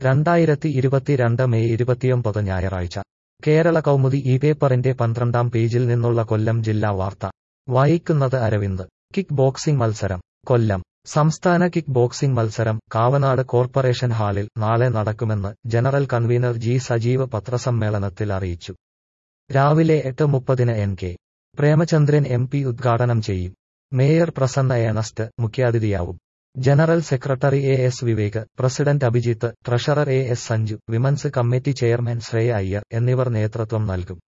രണ്ടായിരത്തി ഇരുപത്തിരണ്ട് മെയ് ഇരുപത്തിയൊമ്പത് ഞായറാഴ്ച കേരള കൗമുദി ഈ പേപ്പറിന്റെ പന്ത്രണ്ടാം പേജിൽ നിന്നുള്ള കൊല്ലം ജില്ലാ വാർത്ത വായിക്കുന്നത് അരവിന്ദ് കിക്ക് ബോക്സിംഗ് മത്സരം കൊല്ലം സംസ്ഥാന കിക്ക് ബോക്സിംഗ് മത്സരം കാവനാട് കോർപ്പറേഷൻ ഹാളിൽ നാളെ നടക്കുമെന്ന് ജനറൽ കൺവീനർ ജി സജീവ് പത്രസമ്മേളനത്തിൽ അറിയിച്ചു രാവിലെ എട്ട് മുപ്പതിന് N K Premachandran M P ഉദ്ഘാടനം ചെയ്യും മേയർ പ്രസന്ന ഏണസ്റ്റ് മുഖ്യാതിഥിയാവും general secretary A S Vivek president Abhijith treasurer A S Sanju women's committee chairman Shreya Iyer എന്നിവർ നേതൃത്വം നൽകും